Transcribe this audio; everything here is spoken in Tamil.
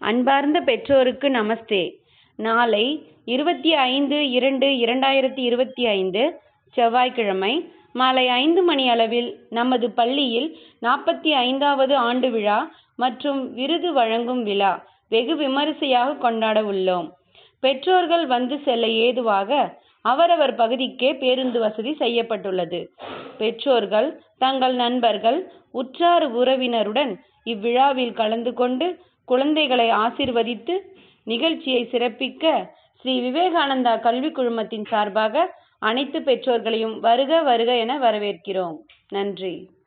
அன்பார்ந்த பெற்றோருக்கு நமஸ்தே நாளை இருபத்தி ஐந்து இரண்டு இரண்டாயிரத்தி இருபத்தி ஐந்து செவ்வாய்க்கிழமை மாலை ஐந்து மணி அளவில் நமது பள்ளியில் நாற்பத்தி ஐந்தாவது ஆண்டு விழா மற்றும் விருது வழங்கும் விழா வெகு விமரிசையாக கொண்டாட உள்ளோம் பெற்றோர்கள் வந்து செல்ல ஏதுவாக அவரவர் பகுதிக்கே பேருந்து வசதி செய்யப்பட்டுள்ளது பெற்றோர்கள் தங்கள் நண்பர்கள் உற்றார் உறவினருடன் இவ்விழாவில் கலந்து கொண்டு குழந்தைகளை ஆசிர்வதித்து நிகழ்ச்சியை சிறப்பிக்க ஸ்ரீ விவேகானந்தா கல்விக் குழுமத்தின் சார்பாக அனைத்து பெற்றோர்களையும் வருக வருக என வரவேற்கிறோம் நன்றி